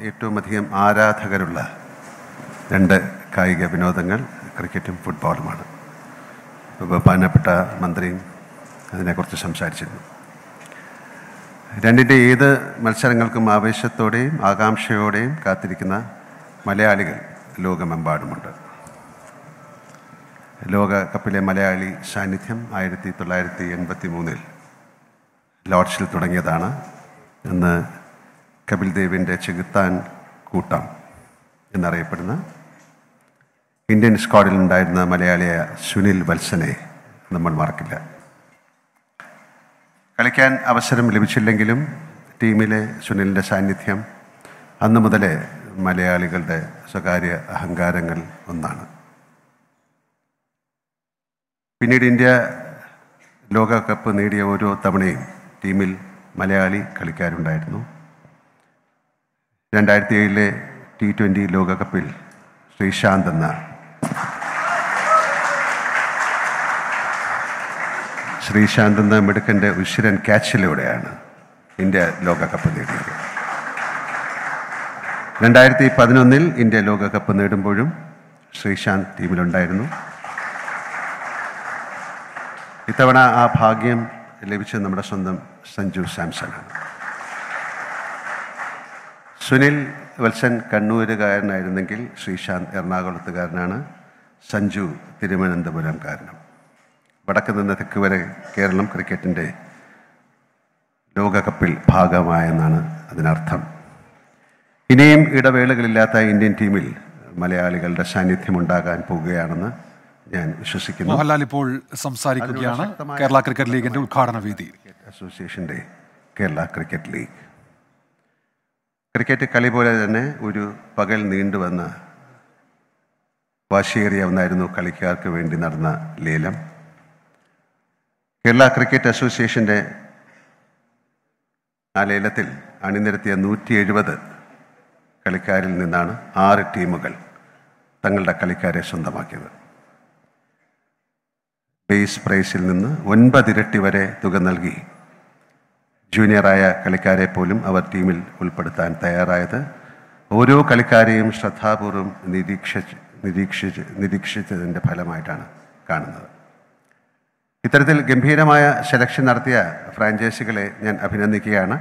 ഏറ്റവും അധികം ആരാധകരുള്ള രണ്ട് കായിക വിനോദങ്ങൾ ക്രിക്കറ്റും ഫുട്ബോളുമാണ് ബഹുമാനപ്പെട്ട മന്ത്രിയും അതിനെക്കുറിച്ച് സംസാരിച്ചിരുന്നു രണ്ടിൻ്റെ ഏത് മത്സരങ്ങൾക്കും ആവേശത്തോടെയും ആകാംക്ഷയോടെയും കാത്തിരിക്കുന്ന മലയാളികൾ ലോകമെമ്പാടുമുണ്ട് ലോകകപ്പിലെ മലയാളി സാന്നിധ്യം ആയിരത്തി തൊള്ളായിരത്തി എൺപത്തി മൂന്നിൽ ലോഡ്ജിൽ തുടങ്ങിയതാണ് ഇന്ന് കപിൽ ദേവിൻ്റെ ചെകുത്താൻ കൂട്ടം എന്നറിയപ്പെടുന്ന ഇന്ത്യൻ സ്ക്വാഡിൽ ഉണ്ടായിരുന്ന മലയാളിയായ സുനിൽ വത്സനെ നമ്മൾ മറക്കില്ല കളിക്കാൻ അവസരം ലഭിച്ചില്ലെങ്കിലും ടീമിലെ സുനിലിൻ്റെ സാന്നിധ്യം അന്ന് മുതലേ മലയാളികളുടെ സ്വകാര്യ അഹങ്കാരങ്ങൾ ഒന്നാണ് പിന്നീട് ഇന്ത്യ ലോകകപ്പ് നേടിയ ഓരോ തവണയും ടീമിൽ മലയാളി കളിക്കാരുണ്ടായിരുന്നു രണ്ടായിരത്തി ഏഴിലെ ടി ട്വൻ്റി ലോകകപ്പിൽ ശ്രീശാന്ത് എന്ന ശ്രീശാന്ത് എന്ന മിടുക്കൻ്റെ ഉശിരൻ ക്യാച്ചിലൂടെയാണ് ഇന്ത്യ ലോകകപ്പ് നേടിയത് രണ്ടായിരത്തി പതിനൊന്നിൽ ഇന്ത്യ ലോകകപ്പ് നേടുമ്പോഴും ശ്രീശാന്ത് ടീമിലുണ്ടായിരുന്നു ഇത്തവണ ആ ഭാഗ്യം ലഭിച്ചത് നമ്മുടെ സ്വന്തം സഞ്ജു സാംസണാണ് സുനിൽ വത്സൻ കണ്ണൂരുകാരനായിരുന്നെങ്കിൽ ശ്രീശാന്ത് എറണാകുളത്തുകാരനാണ് സഞ്ജു തിരുവനന്തപുരംകാരനും വടക്ക് നിന്ന് തെക്ക് വരെ കേരളം ക്രിക്കറ്റിൻ്റെ ലോകകപ്പിൽ ഭാഗമായെന്നാണ് അതിനർത്ഥം ഇനിയും ഇടവേളകളില്ലാത്ത ഇന്ത്യൻ ടീമിൽ മലയാളികളുടെ സാന്നിധ്യം ഉണ്ടാകാൻ പോവുകയാണെന്ന് ഞാൻ വിശ്വസിക്കുന്നു മോഹൻലാൽ ഇപ്പോൾ സംസാരിക്കുകയാണ് കേരള ക്രിക്കറ്റ് ലീഗിന്റെ ഉദ്ഘാടന വേദി അസോസിയേഷൻ്റെ കേരള ക്രിക്കറ്റ് ലീഗ് ക്രിക്കറ്റ് കളി പോലെ തന്നെ ഒരു പകൽ നീണ്ടുവന്ന വാശിയേറിയ ഒന്നായിരുന്നു കളിക്കാർക്ക് വേണ്ടി നടന്ന ലേലം കേരള ക്രിക്കറ്റ് അസോസിയേഷൻ്റെ ആ ലേലത്തിൽ അണിനിരത്തിയ നൂറ്റി എഴുപത് കളിക്കാരിൽ നിന്നാണ് ആറ് ടീമുകൾ തങ്ങളുടെ കളിക്കാരെ സ്വന്തമാക്കിയത് ബേസ് പ്രൈസിൽ നിന്ന് ഒൻപതിരട്ടി വരെ തുക നൽകി ജൂനിയറായ കളിക്കാരെ പോലും അവർ ടീമിൽ ഉൾപ്പെടുത്താൻ തയ്യാറായത് ഓരോ കളിക്കാരെയും ശ്രദ്ധാപൂർവം നിരീക്ഷിച്ച് നിരീക്ഷിച്ച് നിരീക്ഷിച്ചതിൻ്റെ ഫലമായിട്ടാണ് കാണുന്നത് ഇത്തരത്തിൽ ഗംഭീരമായ സെലക്ഷൻ നടത്തിയ ഫ്രാഞ്ചൈസികളെ ഞാൻ അഭിനന്ദിക്കുകയാണ്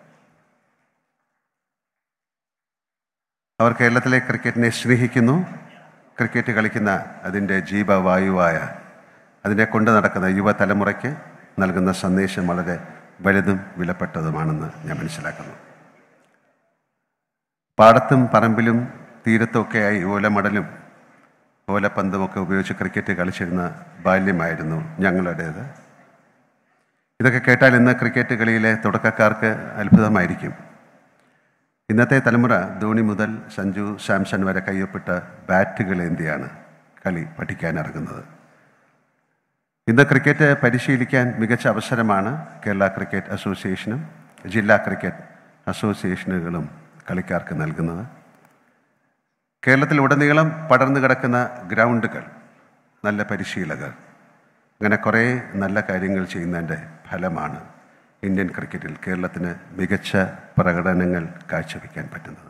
അവർ കേരളത്തിലെ ക്രിക്കറ്റിനെ സ്നേഹിക്കുന്നു ക്രിക്കറ്റ് കളിക്കുന്ന അതിൻ്റെ ജീവവായുവായ അതിനെ കൊണ്ടു നടക്കുന്ന യുവതലമുറയ്ക്ക് നൽകുന്ന സന്ദേശം വളരെ വലുതും വിലപ്പെട്ടതുമാണെന്ന് ഞാൻ മനസ്സിലാക്കുന്നു പാടത്തും പറമ്പിലും തീരത്തുമൊക്കെയായി ഓലമടലും ഓലപ്പന്തുമൊക്കെ ഉപയോഗിച്ച് ക്രിക്കറ്റ് കളിച്ചിരുന്ന ബാല്യമായിരുന്നു ഞങ്ങളുടേത് ഇതൊക്കെ കേട്ടാൽ ഇന്ന് ക്രിക്കറ്റ് കളിയിലെ തുടക്കക്കാർക്ക് അത്ഭുതമായിരിക്കും ഇന്നത്തെ തലമുറ ധോണി മുതൽ സഞ്ജു സാംസൺ വരെ കയ്യൊപ്പിട്ട ബാറ്റുകളേന്തിയാണ് കളി പഠിക്കാനിറങ്ങുന്നത് ഇന്ന് ക്രിക്കറ്റ് പരിശീലിക്കാൻ മികച്ച അവസരമാണ് കേരള ക്രിക്കറ്റ് അസോസിയേഷനും ജില്ലാ ക്രിക്കറ്റ് അസോസിയേഷനുകളും കളിക്കാർക്ക് നൽകുന്നത് കേരളത്തിൽ ഉടനീളം പടർന്നു കിടക്കുന്ന ഗ്രൗണ്ടുകൾ നല്ല പരിശീലകർ അങ്ങനെ കുറേ നല്ല കാര്യങ്ങൾ ചെയ്യുന്നതിൻ്റെ ഫലമാണ് ഇന്ത്യൻ ക്രിക്കറ്റിൽ കേരളത്തിന് മികച്ച പ്രകടനങ്ങൾ കാഴ്ചവെക്കാൻ പറ്റുന്നത്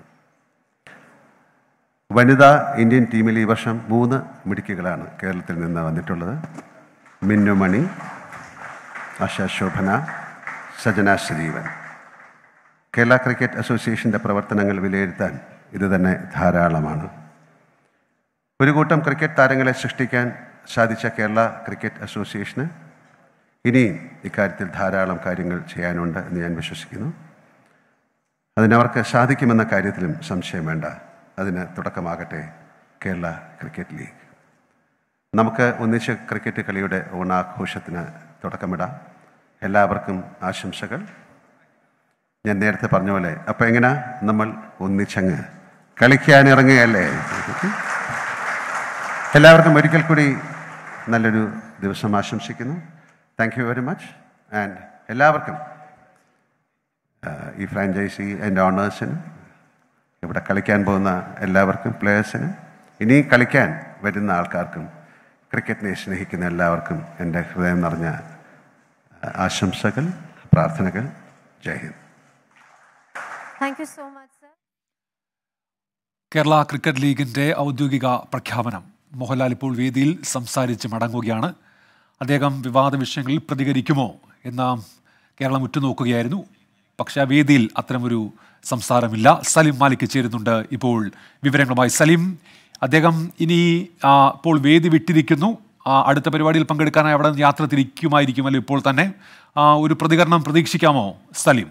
വനിതാ ഇന്ത്യൻ ടീമിൽ ഈ വർഷം മൂന്ന് മിടുക്കികളാണ് കേരളത്തിൽ നിന്ന് വന്നിട്ടുള്ളത് മിന്നുമണി ആശ ശോഭന സജന ശ്രീവൻ കേരള ക്രിക്കറ്റ് അസോസിയേഷൻ്റെ പ്രവർത്തനങ്ങൾ വിലയിരുത്താൻ ഇത് തന്നെ ധാരാളമാണ് ഒരു കൂട്ടം ക്രിക്കറ്റ് താരങ്ങളെ സൃഷ്ടിക്കാൻ സാധിച്ച കേരള ക്രിക്കറ്റ് അസോസിയേഷന് ഇനിയും ഇക്കാര്യത്തിൽ ധാരാളം കാര്യങ്ങൾ ചെയ്യാനുണ്ട് എന്ന് ഞാൻ വിശ്വസിക്കുന്നു അതിനവർക്ക് സാധിക്കുമെന്ന കാര്യത്തിലും സംശയം വേണ്ട അതിന് തുടക്കമാകട്ടെ കേരള ക്രിക്കറ്റ് ലീഗ് നമുക്ക് ഒന്നിച്ച് ക്രിക്കറ്റ് കളിയുടെ ഓണാഘോഷത്തിന് തുടക്കമിടാം എല്ലാവർക്കും ആശംസകൾ ഞാൻ നേരത്തെ പറഞ്ഞ പോലെ അപ്പം എങ്ങനെ നമ്മൾ ഒന്നിച്ചങ്ങ് കളിക്കാനിറങ്ങുകയല്ലേ എല്ലാവർക്കും ഒരിക്കൽ കൂടി നല്ലൊരു ദിവസം ആശംസിക്കുന്നു thank you very much and എല്ലാവർക്കും ആ, ഈ ഫ്രാഞ്ചൈസി എൻ്റെ ഓണേഴ്സിനും ഇവിടെ കളിക്കാൻ പോകുന്ന എല്ലാവർക്കും പ്ലേയേഴ്സിനും ഇനി കളിക്കാൻ വരുന്ന ആൾക്കാർക്കും ക്രിക്കറ്റിനെ സ്നേഹിക്കുന്ന എല്ലാവർക്കും എൻ്റെ ഹൃദയം നിറഞ്ഞ ആ, ആശംസകൾ പ്രാർത്ഥനകൾ Jai Hind Thank you so much, sir. Kerala cricket ലീഗിന്റെ ഔദ്യോഗിക പ്രഖ്യാപനം മോഹൻലാൽ ഇപ്പോൾ വേദിയിൽ സംസാരിച്ച് മടങ്ങുകയാണ് അദ്ദേഹം വിവാദ വിഷയങ്ങളിൽ പ്രതികരിക്കുമോ എന്ന കേരളം ഉറ്റുനോക്കുകയായിരുന്നു പക്ഷേ ആ വേദിയിൽ അത്തരമൊരു സംസാരമില്ല സലിം മാലിക് ചേരുന്നുണ്ട് ഇപ്പോൾ വിവരങ്ങളുമായി സലിം അദ്ദേഹം ഇനി ആ, ഇപ്പോൾ വേദി വിട്ടിരിക്കുന്നു ആ, അടുത്ത പരിപാടിയിൽ പങ്കെടുക്കാനായി അവിടെ നിന്ന് യാത്ര തിരിക്കുമായിരിക്കുമല്ലോ ഇപ്പോൾ തന്നെ ആ, ഒരു പ്രതികരണം പ്രതീക്ഷിക്കാമോ സലിം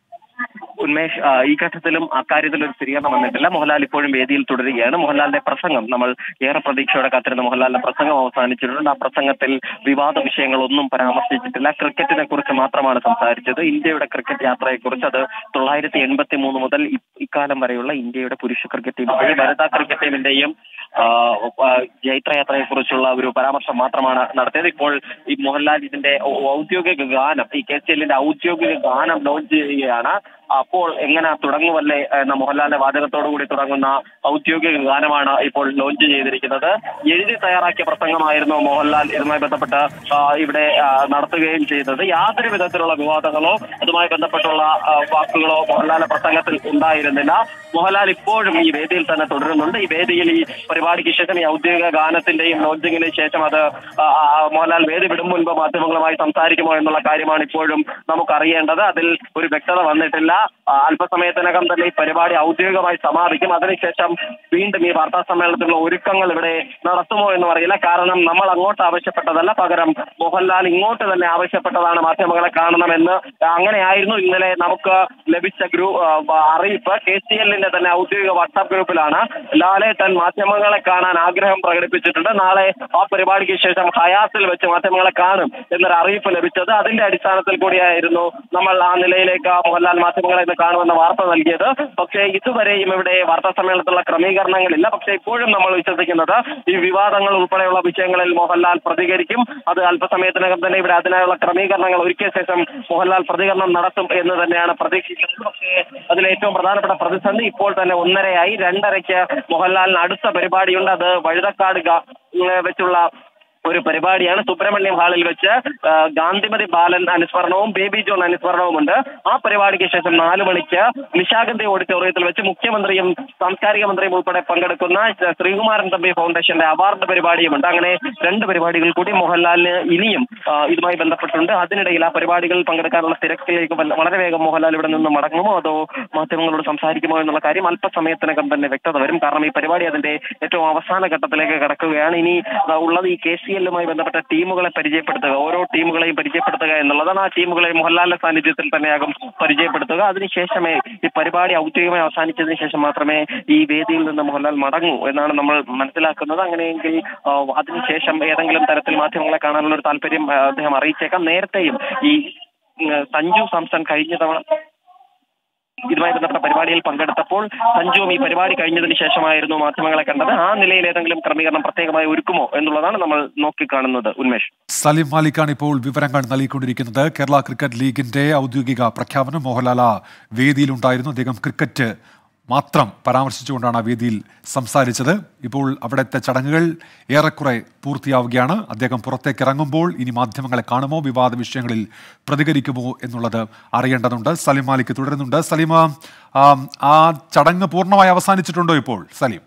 ഉന്മേഷ് ആ, ഈ ഘട്ടത്തിലും അക്കാര്യത്തിൽ ഒരു സ്ഥിരീകരണം വന്നിട്ടില്ല മോഹൻലാൽ ഇപ്പോഴും വേദിയിൽ തുടരുകയാണ് മോഹൻലാലിന്റെ പ്രസംഗം നമ്മൾ ഏറെ പ്രതീക്ഷയോടെ കാത്തിരുന്ന മോഹൻലാലിന്റെ പ്രസംഗം അവസാനിച്ചിട്ടുണ്ട് ആ പ്രസംഗത്തിൽ വിവാദ വിഷയങ്ങളൊന്നും പരാമർശിച്ചിട്ടില്ല ക്രിക്കറ്റിനെ കുറിച്ച് മാത്രമാണ് സംസാരിച്ചത് ഇന്ത്യയുടെ ക്രിക്കറ്റ് യാത്രയെക്കുറിച്ച് അത് തൊള്ളായിരത്തി എൺപത്തി മൂന്ന് മുതൽ ഇ- ഇക്കാലം വരെയുള്ള ഇന്ത്യയുടെ പുരുഷ ക്രിക്കറ്റ് ടീമിന്റെയും വനിതാ ക്രിക്കറ്റ് ടീമിന്റെയും ആ, ആ, ജൈത്രയാത്രയെ കുറിച്ചുള്ള ഒരു പരാമർശം മാത്രമാണ് നടത്തിയത് ഇപ്പോൾ ഈ മോഹൻലാൽ ഇതിന്റെ ഔ- ഔദ്യോഗിക ഗാനം ഈ കെ സി എല്ലിന്റെ ഔദ്യോഗിക ഗാനം ലോഞ്ച് ചെയ്യുകയാണ് അപ്പോൾ എങ്ങനെ തുടങ്ങുമല്ലേ എന്ന മോഹൻലാലിന്റെ വാചകത്തോടു കൂടി തുടങ്ങുന്ന ഔദ്യോഗിക ഗാനമാണ് ഇപ്പോൾ ലോഞ്ച് ചെയ്തിരിക്കുന്നത് എഴുതി തയ്യാറാക്കിയ പ്രസംഗമായിരുന്നു മോഹൻലാൽ ഇതുമായി ബന്ധപ്പെട്ട് ആ, ഇവിടെ ആ, നടത്തുകയും ചെയ്തത് യാതൊരു വിധത്തിലുള്ള വിവാദങ്ങളോ അതുമായി ബന്ധപ്പെട്ടുള്ള ആ, വാക്കുകളോ മോഹൻലാലിന്റെ പ്രസംഗത്തിൽ ഉണ്ടായിരുന്നില്ല മോഹൻലാൽ ഇപ്പോഴും ഈ വേദിയിൽ തന്നെ തുടരുന്നുണ്ട് ഈ വേദിയിൽ ഈ പരിപാടിക്ക് ശേഷം ഈ ഔദ്യോഗിക ഗാനത്തിന്റെയും ലോഞ്ചിങ്ങിന് ശേഷം അത് ആ, ആ, മോഹൻലാൽ വേദി വിടും മുൻപ് മാധ്യമങ്ങളുമായി സംസാരിക്കുമോ എന്നുള്ള കാര്യമാണ് ഇപ്പോഴും നമുക്കറിയേണ്ടത് അതിൽ ഒരു വ്യക്തത വന്നിട്ടില്ല ആ, അല്പസമയത്തിനകം തന്നെ ഈ പരിപാടി ഔദ്യോഗികമായി സമാപിക്കും അതിനുശേഷം വീണ്ടും ഈ വാർത്താ സമ്മേളനത്തിലുള്ള ഒരുക്കങ്ങൾ ഇവിടെ നടത്തുമോ എന്ന് അറിയില്ല കാരണം നമ്മൾ അങ്ങോട്ട് ആവശ്യപ്പെട്ടതല്ല പകരം മോഹൻലാൽ ഇങ്ങോട്ട് തന്നെ ആവശ്യപ്പെട്ടതാണ് മാധ്യമങ്ങളെ കാണണമെന്ന് അങ്ങനെയായിരുന്നു ഇന്നലെ നമുക്ക് ലഭിച്ച ഗ്രൂ ആ, അറിയിപ്പ് കെ സി എല്ലിന്റെ തന്നെ ഔദ്യോഗിക വാട്സാപ്പ് ഗ്രൂപ്പിലാണ് ലാലേട്ടൻ മാധ്യമങ്ങളെ കാണാൻ ആഗ്രഹം പ്രകടിപ്പിച്ചിട്ടുണ്ട് നാളെ ആ പരിപാടിക്ക് ശേഷം ഹയാത്തിൽ വെച്ച് മാധ്യമങ്ങളെ കാണും എന്നൊരു അറിയിപ്പ് ലഭിച്ചത് അതിന്റെ അടിസ്ഥാനത്തിൽ കൂടിയായിരുന്നു നമ്മൾ ആ നിലയിലേക്ക് ആ മോഹൻലാൽ മാധ്യമങ്ങളെ ഇന്ന് കാണുമെന്ന വാർത്ത നൽകിയത് പക്ഷേ ഇതുവരെയും ഇവിടെ വാർത്താ സമ്മേളനത്തിലുള്ള ക്രമീകരണങ്ങളില്ല പക്ഷേ ഇപ്പോഴും നമ്മൾ വിശ്വസിക്കുന്നത് ഈ വിവാദങ്ങൾ ഉൾപ്പെടെയുള്ള വിഷയങ്ങളിൽ മോഹൻലാൽ പ്രതികരിക്കും അത് അല്പസമയത്തിനകം തന്നെ ഇവിടെ അതിനായുള്ള ക്രമീകരണങ്ങൾ ഒരുക്കിയ ശേഷം മോഹൻലാൽ പ്രതികരണം നടത്തും എന്ന് തന്നെയാണ് പ്രതീക്ഷിക്കുന്നത് പക്ഷേ അതിൽ ഏറ്റവും പ്രധാനപ്പെട്ട പ്രതിസന്ധി ഇപ്പോൾ തന്നെ ഒന്നരയായി രണ്ടരയ്ക്ക് മോഹൻലാലിന് അടുത്ത പരിപാടിയുണ്ട് അത് വഴുതക്കാട് ഗാ- ഏഹ് വെച്ചുള്ള ഒരു പരിപാടിയാണ് സുബ്രഹ്മണ്യം ഹാളിൽ വെച്ച് ആ, ഗാന്ധിമതി ബാലൻ അനുസ്മരണവും ബേബി ജോൺ അനുസ്മരണവും ഉണ്ട് ആ പരിപാടിക്ക് ശേഷം നാല് മണിക്ക് നിശാഗന്ധി ഓഡിറ്റോറിയത്തിൽ വെച്ച് മുഖ്യമന്ത്രിയും സാംസ്കാരിക മന്ത്രിയും ഉൾപ്പെടെ പങ്കെടുക്കുന്ന ശ്രീകുമാരൻ തമ്പി ഫൗണ്ടേഷന്റെ അവാർഡ് പരിപാടിയുമുണ്ട് അങ്ങനെ രണ്ട് പരിപാടികൾ കൂടി മോഹൻലാലിന് ഇനിയും ആ, ഇതുമായി ബന്ധപ്പെട്ടുണ്ട് അതിനിടയിൽ ആ പരിപാടികളിൽ പങ്കെടുക്കാനുള്ള തിരക്കിലേക്ക് വല്ല- വളരെ വേഗം മോഹൻലാൽ ഇവിടെ നിന്ന് മടങ്ങുമോ അതോ മാധ്യമങ്ങളോട് സംസാരിക്കുമോ എന്നുള്ള കാര്യം അല്പസമയത്തിനകം തന്നെ വ്യക്തത വരും കാരണം ഈ പരിപാടി അതിന്റെ ഏറ്റവും അവസാന ഘട്ടത്തിലേക്ക് കടക്കുകയാണ് ഇനി ആ, ഉള്ളത് ഈ കെ സി എല്ലുമായി ബന്ധപ്പെട്ട ടീമുകളെ പരിചയപ്പെടുത്തുക ഓരോ ടീമുകളെയും പരിചയപ്പെടുത്തുക എന്നുള്ളതാണ് ആ ടീമുകളെ മോഹൻലാലിന്റെ സാന്നിധ്യത്തിൽ തന്നെയാകും പരിചയപ്പെടുത്തുക അതിനുശേഷമേ ഈ പരിപാടി ഔദ്യോഗികമായി അവസാനിച്ചതിന് ശേഷം മാത്രമേ ഈ വേദിയിൽ നിന്ന് മോഹൻലാൽ മടങ്ങൂ എന്നാണ് നമ്മൾ മനസ്സിലാക്കുന്നത് അങ്ങനെയെങ്കിൽ ആ, അതിനുശേഷം ഏതെങ്കിലും തരത്തിൽ മാധ്യമങ്ങളെ കാണാനുള്ള ഒരു താല്പര്യം ആ, അദ്ദേഹം അറിയിച്ചേക്കാം നേരത്തെയും ഈ ഉം, സഞ്ജു സാംസൺ കഴിഞ്ഞ തവണ ഇതുമായി ബന്ധപ്പെട്ട പരിപാടിയിൽ പങ്കെടുത്തപ്പോൾ സഞ്ജുവും ഈ പരിപാടി കഴിഞ്ഞതിന് ശേഷമായിരുന്നു മാധ്യമങ്ങളെ കണ്ടത് ആ നിലയിൽ ഏതെങ്കിലും ക്രമീകരണം പ്രത്യേകമായി ഒരുക്കുമോ എന്നുള്ളതാണ് നമ്മൾ നോക്കിക്കാണുന്നത് ഉന്മേഷ് സലിം മാലിക്കാണ് ഇപ്പോൾ വിവരങ്ങൾ നൽകിക്കൊണ്ടിരിക്കുന്നത് കേരള ക്രിക്കറ്റ് ലീഗിന്റെ ഔദ്യോഗിക പ്രഖ്യാപനം മോഹൻലാൽ ആ വേദിയിലുണ്ടായിരുന്നു അദ്ദേഹം ക്രിക്കറ്റ് മാത്രം പരാമർശിച്ചുകൊണ്ടാണ് ആ വേദിയിൽ സംസാരിച്ചത് ഇപ്പോൾ അവിടുത്തെ ചടങ്ങുകൾ ഏറെക്കുറെ പൂർത്തിയാവുകയാണ് അദ്ദേഹം പുറത്തേക്ക് ഇറങ്ങുമ്പോൾ ഇനി മാധ്യമങ്ങളെ കാണുമോ വിവാദ വിഷയങ്ങളിൽ പ്രതികരിക്കുമോ എന്നുള്ളത് അറിയേണ്ടതുണ്ട് സലിം മാലിക് തുടരുന്നുണ്ട് സലീമ ആ, ആ ചടങ്ങ് പൂർണ്ണമായി അവസാനിച്ചിട്ടുണ്ടോ ഇപ്പോൾ സലീം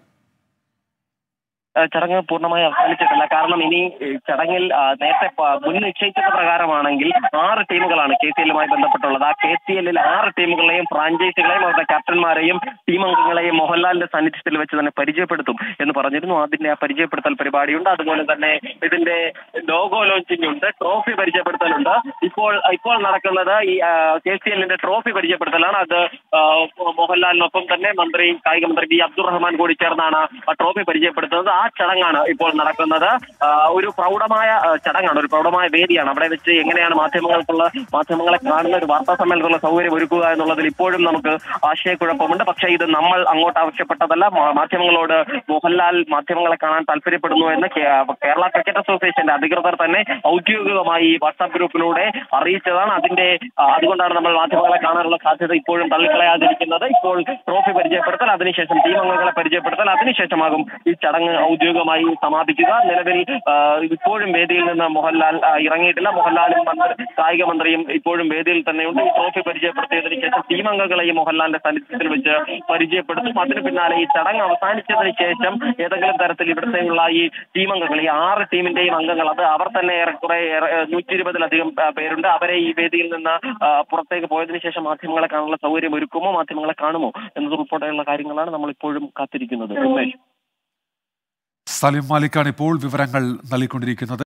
ഏഹ് ചടങ്ങ് പൂർണ്ണമായി അവസാനിച്ചിട്ടില്ല കാരണം ഇനി ഏഹ് ചടങ്ങിൽ ആ, നേരത്തെ പ- മുൻ നിശ്ചയിച്ചത് പ്രകാരമാണെങ്കിൽ ആറ് ടീമുകളാണ് കെ സി എല്ലുമായി ബന്ധപ്പെട്ടുള്ളത് ആ കെ സി എല്ലിൽ ആറ് ടീമുകളെയും ഫ്രാഞ്ചൈസികളെയും അവരുടെ ക്യാപ്റ്റന്മാരെയും ടീം അംഗങ്ങളെയും മോഹൻലാലിന്റെ സാന്നിധ്യത്തിൽ വെച്ച് തന്നെ പരിചയപ്പെടുത്തും എന്ന് പറഞ്ഞിരുന്നു അതിന്റെ ആ പരിചയപ്പെടുത്തൽ പരിപാടിയുണ്ട് അതുപോലെ തന്നെ ഇതിന്റെ ലോഗോ ലോഞ്ചിങ് ഉണ്ട് ട്രോഫി പരിചയപ്പെടുത്തലുണ്ട് ഇപ്പോൾ ഇപ്പോൾ നടക്കുന്നത് ഈ കെ സി എല്ലിന്റെ ട്രോഫി പരിചയപ്പെടുത്തലാണ് അത് ആ, മോഹൻലാലിനൊപ്പം തന്നെ മന്ത്രി കായിക മന്ത്രി ബി അബ്ദുറഹ്മാൻ കൂടി ചേർന്നാണ് ആ ട്രോഫി പരിചയപ്പെടുത്തുന്നത് ആ ചടങ്ങാണ് ഇപ്പോൾ നടക്കുന്നത് ആ, ഒരു പ്രൗഢമായ ആ, ചടങ്ങാണ് ഒരു പ്രൗഢമായ വേദിയാണ് അവിടെ വെച്ച് എങ്ങനെയാണ് മാധ്യമങ്ങൾക്കുള്ള മാധ്യമങ്ങളെ കാണുന്ന ഒരു വാർത്താ സമ്മേളനത്തിലുള്ള സൗകര്യം ഒരുക്കുക എന്നുള്ളതിൽ ഇപ്പോഴും നമുക്ക് ആശയക്കുഴപ്പമുണ്ട് പക്ഷേ ഇത് നമ്മൾ അങ്ങോട്ട് ആവശ്യപ്പെട്ടതല്ല മാ- മാധ്യമങ്ങളോട് മോഹൻലാൽ മാധ്യമങ്ങളെ കാണാൻ താല്പര്യപ്പെടുന്നു എന്ന് കേ- കേരള ക്രിക്കറ്റ് അസോസിയേഷന്റെ അധികൃതർ തന്നെ ഔദ്യോഗികമായി ഈ വാട്സാപ്പ് ഗ്രൂപ്പിലൂടെ അറിയിച്ചതാണ് അതിന്റെ ആ, അതുകൊണ്ടാണ് നമ്മൾ മാധ്യമങ്ങളെ കാണാനുള്ള സാധ്യത ഇപ്പോഴും തള്ളിക്കളയാതിരിക്കുന്നത് ഇപ്പോൾ ട്രോഫി പരിചയപ്പെടുത്തൽ അതിനുശേഷം ടീം അംഗങ്ങളെ പരിചയപ്പെടുത്തൽ അതിനുശേഷമാകും ഈ ചടങ്ങ് ഔദ്യോഗികമായി സമാപിക്കുക നിലവിൽ ആ, ഇപ്പോഴും വേദിയിൽ നിന്ന് മോഹൻലാൽ ആ, ഇറങ്ങിയിട്ടില്ല മോഹൻലാലും മന്ത്രി കായിക മന്ത്രിയും ഇപ്പോഴും വേദിയിൽ തന്നെയുണ്ട് ഈ ട്രോഫി പരിചയപ്പെടുത്തിയതിനു ശേഷം ടീം അംഗങ്ങളെ ഈ മോഹൻലാലിന്റെ സാന്നിധ്യത്തിൽ വെച്ച് പരിചയപ്പെടുത്തും അതിന് പിന്നാലെ ഈ ചടങ്ങ് അവസാനിച്ചതിന് ശേഷം ഏതെങ്കിലും തരത്തിൽ ഇവിടുത്തെയുള്ള ഈ ടീം അംഗങ്ങൾ ഈ ആറ് ടീമിന്റെയും അംഗങ്ങൾ അത് അവർ തന്നെ ഏറെക്കുറെ നൂറ്റി ഇരുപതിലധികം ആ, പേരുണ്ട് അവരെ ഈ വേദിയിൽ നിന്ന് ആ, പുറത്തേക്ക് പോയതിനു ശേഷം മാധ്യമങ്ങളെ കാണാനുള്ള സൗകര്യം ഒരുക്കുമോ മാധ്യമങ്ങളെ കാണുമോ എന്നതുൾപ്പെടെയുള്ള കാര്യങ്ങളാണ് നമ്മൾ ഇപ്പോഴും കാത്തിരിക്കുന്നത് ഉന്മേഷ് സലിം മാലിക്കാണ് ഇപ്പോൾ വിവരങ്ങൾ നൽകിക്കൊണ്ടിരിക്കുന്നത്